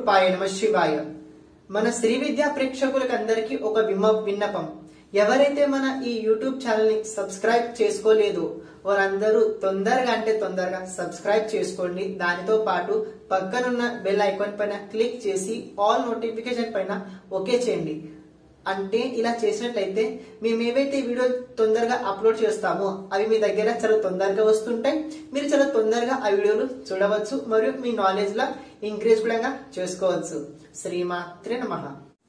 రూపాయ నమ శివాయ మన శ్రీ విద్యా ప్రేక్షకులకు అందరికీ ఒక విమ విన్నపం ఎవరైతే మన ఈ యూట్యూబ్ ఛానల్ ని సబ్స్క్రైబ్ చేసుకోలేదో వారందరూ తొందరగా అంటే తొందరగా సబ్స్క్రైబ్ చేసుకోండి దానితో పాటు పక్కనున్న బెల్ ఐకాన్ పైన క్లిక్ చేసి ఆల్ నోటిఫికేషన్ పైన ఓకే చేయండి అంటే ఇలా చేసినట్లయితే మేము ఏవైతే వీడియో తొందరగా అప్లోడ్ చేస్తామో అవి మీ దగ్గర చాలా తొందరగా వస్తుంటాయి మీరు చాలా తొందరగా ఆ వీడియోలు చూడవచ్చు మరియు మీ నాలెడ్జ్ లా ఇంక్రీజ్ కూడా చేసుకోవచ్చు శ్రీమాత్రే నమః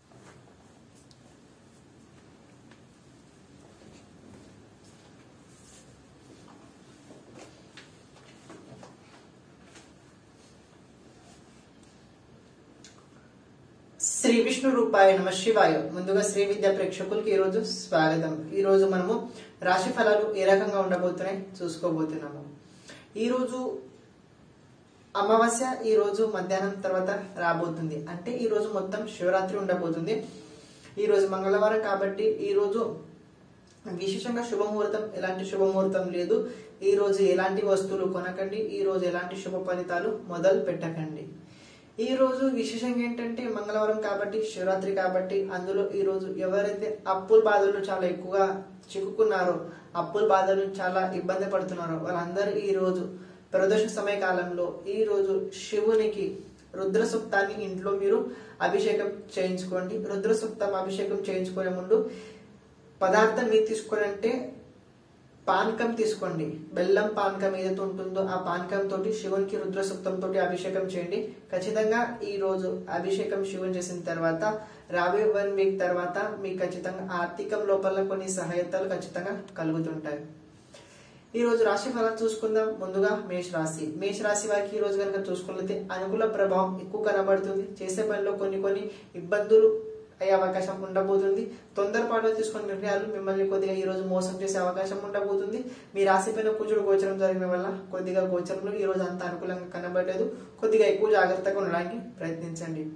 శ్రీ విష్ణు రూపాయ నమ శివాయ ముందుగా శ్రీ విద్యా ప్రేక్షకులకి ఈ రోజు స్వాగతం ఈ రోజు మనము రాశి ఫలాలు ఏ రకంగా ఉండబోతున్నాయి చూసుకోబోతున్నాము ఈ రోజు అమావాస్య ఈ రోజు మధ్యాహ్నం తర్వాత రాబోతుంది అంటే ఈ రోజు మొత్తం శివరాత్రి ఉండబోతుంది ఈ రోజు మంగళవారం కాబట్టి ఈ రోజు విశేషంగా శుభముహూర్తం ఎలాంటి శుభముహూర్తం లేదు ఈ రోజు ఎలాంటి వస్తువులు కొనకండి ఈ రోజు ఎలాంటి శుభ ఫలితాలు మొదలు పెట్టకండి ఈ రోజు విశేషంగా ఏంటంటే మంగళవారం కాబట్టి శివరాత్రి కాబట్టి అందులో ఈ రోజు ఎవరైతే అప్పుల బాధలు చాలా ఎక్కువగా చిక్కుకున్నారో అప్పుల బాధలు చాలా ఇబ్బంది పడుతున్నారో వాళ్ళందరూ ఈ రోజు ప్రదోష సమయ కాలంలో ఈ రోజు శివునికి రుద్ర సూక్తాన్ని ఇంట్లో మీరు అభిషేకం చేయించుకోండి రుద్ర సూక్తం అభిషేకం చేయించుకునే ముందు పదార్థం మీరు తీసుకోవాలంటే పానకం తీసుకోండి బెల్లం పానకం ఏదైతే ఉంటుందో ఆ పానకం తోటి శివునికి రుద్ర సూక్తం తోటి అభిషేకం చేయండి ఖచ్చితంగా ఈ రోజు అభిషేకం శివుని చేసిన తర్వాత రాబోయే వన్ వీక్ తర్వాత మీకు ఖచ్చితంగా ఆర్థికం లోపల కొన్ని సహాయతలు ఖచ్చితంగా కలుగుతుంటాయి ఈ రోజు రాశి ఫలాలు చూసుకుందాం ముందుగా మేష రాశి మేష రాశి వారికి ఈ రోజు కనుక చూసుకున్నట్లయితే అనుకూల ప్రభావం ఎక్కువ కనబడుతుంది చేసే పనిలో కొన్ని కొన్ని ఇబ్బందులు అయ్యే అవకాశం ఉండబోతుంది తొందరపాటు తీసుకున్న నిర్ణయాలు మిమ్మల్ని కొద్దిగా ఈ రోజు మోసం చేసే అవకాశం ఉండబోతుంది మీ రాశి పైన కుజుడు గోచరం జరిగిన వల్ల కొద్దిగా గోచరంలో ఈ రోజు అంత అనుకూలంగా కనబడలేదు కొద్దిగా ఎక్కువ జాగ్రత్తగా ఉండడానికి ప్రయత్నించండి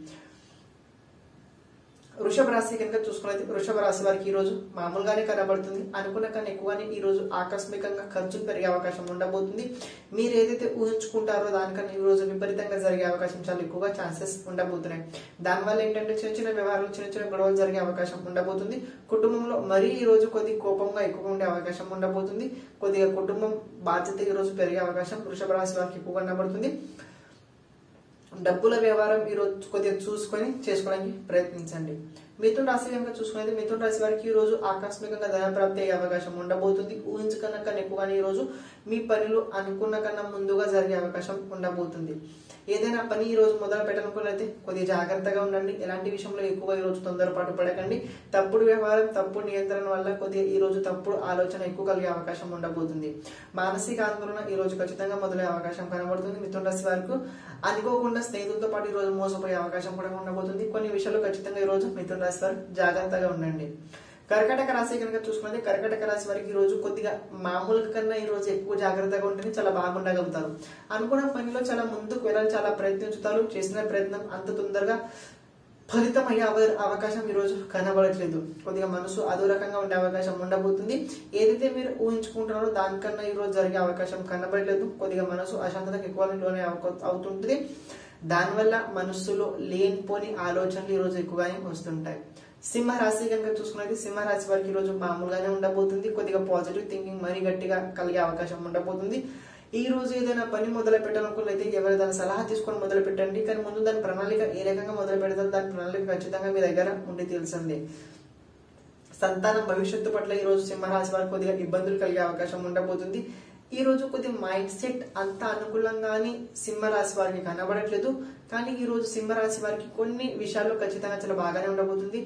వృషభ రాశి కనుక చూసుకున్నైతే వృషభ రాశి వారికి ఈ రోజు మామూలుగానే కనబడుతుంది అనుకున్న కన్నా ఎక్కువగానే ఈ రోజు ఆకస్మికంగా ఖర్చులు పెరిగే అవకాశం ఉండబోతుంది మీరు ఏదైతే ఊహించుకుంటారో దానికన్నా ఈ రోజు విపరీతంగా జరిగే అవకాశం చాలా ఎక్కువగా ఛాన్సెస్ ఉండబోతున్నాయి దానివల్ల ఏంటంటే చిన్న చిన్న వ్యవహారాలు చిన్న చిన్న గొడవలు జరిగే అవకాశం ఉండబోతుంది కుటుంబంలో మరీ ఈ రోజు కొద్ది కోపంగా ఎక్కువగా ఉండే అవకాశం ఉండబోతుంది కొద్దిగా కుటుంబం బాధ్యత ఈ రోజు పెరిగే అవకాశం వృషభ రాశి వారికి ఎక్కువగా కనబడుతుంది డబ్బుల వ్యవహారం ఈ రోజు కొద్దిగా చూసుకొని చేసుకోవడానికి ప్రయత్నించండి మిథున రాశి కనుక చూసుకునేది మిథున రాశి వారికి ఈ రోజు ఆకస్మికంగా ధన ప్రాప్తి అయ్యే అవకాశం ఉండబోతుంది ఊహించుకున్న కన్నా ఎక్కువగానే ఈ రోజు మీ పనులు అనుకున్న కన్నా ముందుగా జరిగే అవకాశం ఉండబోతుంది ఏదైనా పని ఈ రోజు మొదలు పెట్టాలనుకున్నట్లయితే కొద్దిగా జాగ్రత్తగా ఉండండి ఎలాంటి విషయంలో ఎక్కువగా ఈ రోజు తొందరపాటు పడకండి తప్పుడు వ్యవహారం తప్పుడు నియంత్రణ వల్ల కొద్దిగా ఈ రోజు తప్పుడు ఆలోచన ఎక్కువ కలిగే అవకాశం ఉండబోతుంది మానసిక ఆందోళన ఈ రోజు ఖచ్చితంగా మొదలయ్యే అవకాశం కనబడుతుంది మిథున రాశి వారికి అనుకోకుండా స్నేహితులతో పాటు ఈ రోజు మోసపోయే అవకాశం కూడా ఉండబోతుంది కొన్ని విషయాలు ఖచ్చితంగా ఈ రోజు మిథున రాశి వారు జాగ్రత్తగా ఉండండి కర్కటక రాశి కనుక చూసుకుంటే కర్కటక రాశి వారికి ఈ రోజు కొద్దిగా మామూలు కన్నా ఈ రోజు ఎక్కువ జాగ్రత్తగా ఉంటేనే చాలా బాగుండగలుగుతారు అనుకున్న పనిలో చాలా ముందుకు వెళ్ళాలని చాలా ప్రయత్నించుతారు చేసిన ప్రయత్నం అంత తొందరగా ఫలితం అయ్యే అవ- అవకాశం ఈ రోజు కనబడట్లేదు కొద్దిగా మనసు అదో రకంగా ఉండే అవకాశం ఉండబోతుంది ఏదైతే మీరు ఊహించుకుంటున్నారో దానికన్నా ఈ రోజు జరిగే అవకాశం కనబడలేదు కొద్దిగా మనసు అశాంతతకు ఎక్కువ లోనే అవ- అవుతుంటుంది దానివల్ల మనస్సులో లేనిపోని ఆలోచనలు ఈ రోజు ఎక్కువగానే వస్తుంటాయి సింహ రాశి కనుక చూసుకున్నది సింహ రాశి వారికి ఈ రోజు మామూలుగానే ఉండబోతుంది కొద్దిగా పాజిటివ్ థింకింగ్ మరీ గట్టిగా కలిగే అవకాశం ఉండబోతుంది ఈ రోజు ఏదైనా పని మొదలు పెట్టాలనుకున్నట్లయితే ఎవరి దాని సలహా తీసుకొని మొదలు పెట్టండి కానీ ముందు దాని ప్రణాళిక ఏ రకంగా మొదలు పెడతారు దాని ప్రణాళిక ఖచ్చితంగా మీ దగ్గర ఉండి తెలిసింది సంతానం భవిష్యత్తు పట్ల ఈ రోజు సింహరాశి వారికి కొద్దిగా ఇబ్బందులు కలిగే అవకాశం ఉండబోతుంది ఈ రోజు కొద్ది మైండ్ సెట్ అంత అనుకూలంగాని సింహరాశి వారికి కనబడట్లేదు కానీ ఈ రోజు సింహరాశి వారికి కొన్ని విషయాల్లో ఖచ్చితంగా చాలా బాగానే ఉండబోతుంది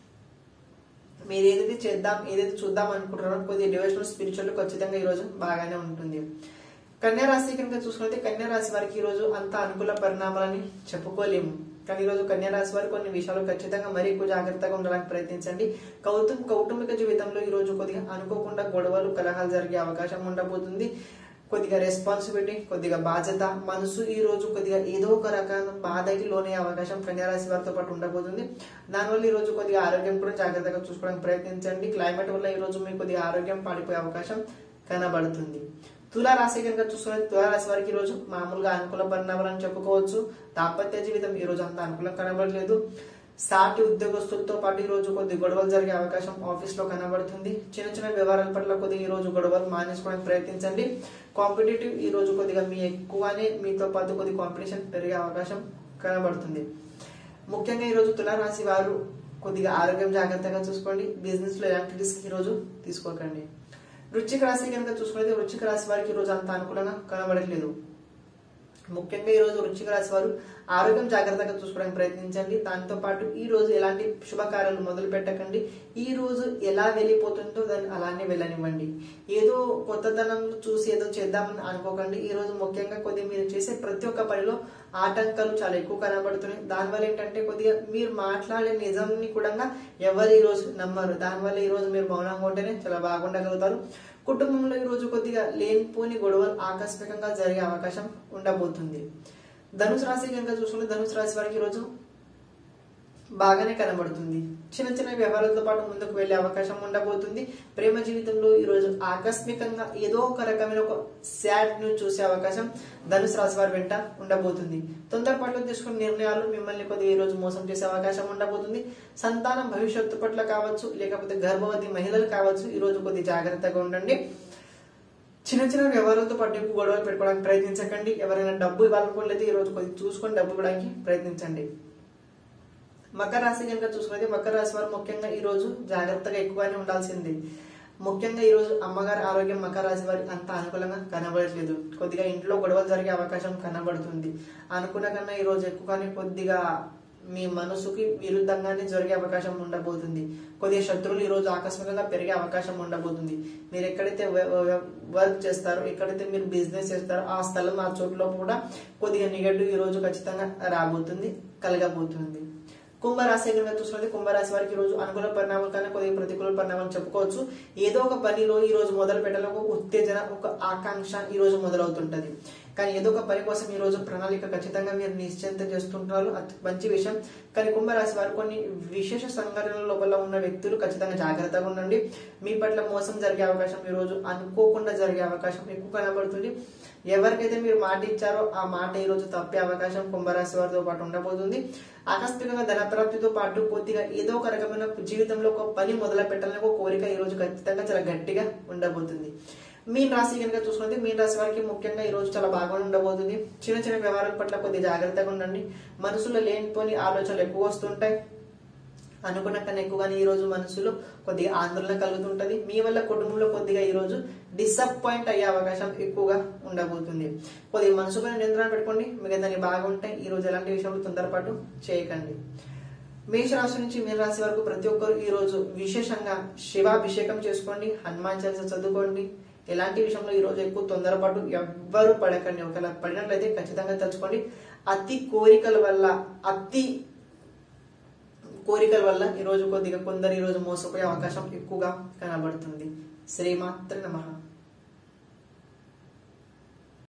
మీరు ఏదైతే చేద్దాం ఏదైతే చూద్దాం అనుకుంటున్నారో కొద్దిగా డివోషనల్ స్పిరిచువల్ ఖచ్చితంగా ఈ రోజు బాగానే ఉంటుంది కన్యా రాశి కనుక చూసుకుంటే కన్యా రాశి వారికి ఈ రోజు అంత అనుకూల పరిణామాలని చెప్పుకోలేము కానీ ఈ రోజు కన్యా రాశి వారు కొన్ని విషయాలు ఖచ్చితంగా మరీ ఎక్కువ జాగ్రత్తగా ఉండడానికి ప్రయత్నించండి కౌతుం కౌటుంబిక జీవితంలో ఈ రోజు కొద్దిగా అనుకోకుండా గొడవలు కలహాలు జరిగే అవకాశం ఉండబోతుంది కొద్దిగా రెస్పాన్సిబిలిటీ కొద్దిగా బాధ్యత మనసు ఈ రోజు కొద్దిగా ఏదో ఒక రకమైన బాధకి లోనే అవకాశం కన్యారాశి వారితో పాటు ఉండబోతుంది దానివల్ల ఈ రోజు కొద్దిగా ఆరోగ్యం కూడా జాగ్రత్తగా చూసుకోవడానికి ప్రయత్నించండి క్లైమేట్ వల్ల ఈ రోజు మీకు కొద్దిగా ఆరోగ్యం పాడిపోయే అవకాశం కనబడుతుంది తులా రాశి కనుక చూసుకున్నది తులా రాశి వారికి ఈ రోజు మామూలుగా అనుకూల పరిణామాలని చెప్పుకోవచ్చు దాంపత్య జీవితం ఈ రోజు అంత అనుకూలం కనబడలేదు సాటి ఉద్యోగస్తులతో పాటు ఈ రోజు కొద్ది గొడవలు జరిగే అవకాశం ఆఫీస్ లో కనబడుతుంది చిన్న చిన్న వ్యవహారాల పట్ల కొద్దిగా ఈ రోజు గొడవలు మానేసుకోవడానికి ప్రయత్నించండి కాంపిటేటివ్ ఈ రోజు కొద్దిగా మీ ఎక్కువనే మీతో పాటు కొద్ది కాంపిటీషన్ పెరిగే అవకాశం కనబడుతుంది ముఖ్యంగా ఈ రోజు తులారాశి వారు కొద్దిగా ఆరోగ్యం జాగ్రత్తగా చూసుకోండి బిజినెస్ లో ఎలాంటి రిస్క్ ఈ రోజు తీసుకోకండి వృశ్చిక రాశి కనుక చూసుకున్నది వృశ్చిక రాశి వారికి ఈ రోజు అంత అనుకూలంగా కనబడట్లేదు ముఖ్యంగా ఈ రోజు వృశ్చిక రాశి వారు ఆరోగ్యం జాగ్రత్తగా చూసుకోవడానికి ప్రయత్నించండి దాంతో పాటు ఈ రోజు ఎలాంటి శుభకార్యాలు మొదలు పెట్టకండి ఈ రోజు ఎలా వెళ్ళిపోతుందో దాన్ని అలానే వెళ్ళనివ్వండి ఏదో కొత్తదనం చూసి ఏదో చేద్దామని అనుకోకండి ఈ రోజు ముఖ్యంగా కొద్దిగా మీరు చేసే ప్రతి ఒక్క పనిలో ఆటంకాలు చాలా ఎక్కువ కనబడుతున్నాయి దానివల్ల ఏంటంటే కొద్దిగా మీరు మాట్లాడే నిజంని కూడా ఎవరు ఈ రోజు నమ్మరు దానివల్ల ఈ రోజు మీరు మౌనంగా ఉంటేనే చాలా బాగుండగలుగుతారు కుటుంబంలో ఈ రోజు కొద్దిగా లేనిపోని గొడవలు ఆకస్మికంగా జరిగే అవకాశం ఉండబోతుంది ధనుసు రాశి కనుక చూసుకుంటే ధనుసు రాశి వారికి ఈరోజు బాగానే కనబడుతుంది చిన్న చిన్న వ్యవహారాలతో పాటు ముందుకు వెళ్లే అవకాశం ఉండబోతుంది ప్రేమ జీవితంలో ఈ రోజు ఆకస్మికంగా ఏదో ఒక రకమైన ఒక సాడ్ న్యూస్ చూసే అవకాశం ధనుసు రాశి వారి వెంట ఉండబోతుంది తొందరపాటులో తీసుకున్న నిర్ణయాలు మిమ్మల్ని కొద్దిగా ఈ రోజు మోసం చేసే అవకాశం ఉండబోతుంది సంతానం భవిష్యత్తు పట్ల కావచ్చు లేకపోతే గర్భవతి మహిళలు కావచ్చు ఈ రోజు కొద్ది జాగ్రత్తగా ఉండండి చిన్న చిన్న వ్యవహారాలతో పాటు ఎక్కువ గొడవలు పెట్టుకోవడానికి ప్రయత్నించకండి ఎవరైనా డబ్బు ఇవ్వాలనుకోలేదు ఈ రోజు కొద్ది చూసుకొని డబ్బు ఇవ్వడానికి ప్రయత్నించండి మకర రాశి కనుక చూసుకున్నది మకర రాశి వారు ముఖ్యంగా ఈ రోజు జాగ్రత్తగా ఎక్కువగానే ఉండాల్సింది ముఖ్యంగా ఈ రోజు అమ్మగారి ఆరోగ్యం మకర రాశి వారికి అంత అనుకూలంగా కనబడట్లేదు కొద్దిగా ఇంట్లో గొడవలు జరిగే అవకాశం కనబడుతుంది అనుకున్న కన్నా ఈ రోజు ఎక్కువగానే కొద్దిగా మీ మనసుకి విరుద్ధంగానే జరిగే అవకాశం ఉండబోతుంది కొద్దిగా శత్రువులు ఈ రోజు ఆకస్మికంగా పెరిగే అవకాశం ఉండబోతుంది మీరు ఎక్కడైతే వర్క్ చేస్తారో ఎక్కడైతే మీరు బిజినెస్ చేస్తారో ఆ స్థలం ఆ చోట్లో కూడా కొద్దిగా నెగటివ్ ఈ రోజు ఖచ్చితంగా రాబోతుంది కలగబోతుంది కుంభరాశి కనుక చూసుకుంటే కుంభరాశి వారికి ఈ రోజు అనుకూల పరిణామాలు కన్నా కొద్దిగా ప్రతికూల పరిణామాలు చెప్పుకోవచ్చు ఏదో ఒక పనిలో ఈ రోజు మొదలు పెట్టాలని ఒక ఉత్తేజన ఒక ఆకాంక్ష ఈ రోజు మొదలవుతుంటది కానీ ఏదో ఒక పని కోసం ఈ రోజు ప్రణాళిక ఖచ్చితంగా మీరు నిశ్చయింత చేస్తుంటున్నారు అది మంచి విషయం కానీ కుంభరాశి వారు కొన్ని విశేష సంఘటనల లోపల ఉన్న వ్యక్తులు ఖచ్చితంగా జాగ్రత్తగా ఉండండి మీ పట్ల మోసం జరిగే అవకాశం ఈ రోజు అనుకోకుండా జరిగే అవకాశం ఎక్కువ కనబడుతుంది ఎవరికైతే మీరు మాట ఇచ్చారో ఆ మాట ఈ రోజు తప్పే అవకాశం కుంభరాశి వారితో పాటు ఉండబోతుంది ఆకస్మికంగా ధనప్రాప్తితో పాటు కొద్దిగా ఏదో ఒక రకమైన జీవితంలో ఒక పని మొదలు పెట్టాలని ఒక కోరిక ఈ రోజు ఖచ్చితంగా చాలా గట్టిగా ఉండబోతుంది మీన్ రాశి కనుక చూసుకుంటే మీన్ రాశి వారికి ముఖ్యంగా ఈ రోజు చాలా బాగా ఉండబోతుంది చిన్న చిన్న వ్యవహారాల పట్ల కొద్దిగా జాగ్రత్తగా ఉండండి మనసులో లేనిపోని ఆలోచనలు ఎక్కువ వస్తుంటాయి అనుకున్న కన్నా ఎక్కువగానే ఈ రోజు మనసులో కొద్దిగా ఆందోళన కలుగుతుంటది మీ వల్ల కుటుంబంలో కొద్దిగా ఈ రోజు డిసప్పాయింట్ అయ్యే అవకాశం ఎక్కువగా ఉండబోతుంది కొద్దిగా మనసు పైన నియంత్రణ పెట్టుకోండి మిగతా బాగుంటాయి ఈ రోజు ఎలాంటి విషయంలో తొందరపాటు చేయకండి మేషరాశి నుంచి మీన రాశి వరకు ప్రతి ఒక్కరు ఈ రోజు విశేషంగా శివాభిషేకం చేసుకోండి హనుమాన్ చాలీసా చదువుకోండి ఎలాంటి విషయంలో ఈ రోజు ఎక్కువ తొందరపాటు ఎవ్వరు పడకండి ఒకవేళ పడినట్లయితే ఖచ్చితంగా తలుచుకోండి అతి కోరికల వల్ల అతి కోరికల వల్ల ఈ రోజు కొద్దిగా కొందరు ఈ రోజు మోసపోయే అవకాశం ఎక్కువగా కనబడుతుంది శ్రీమాత్ర నమః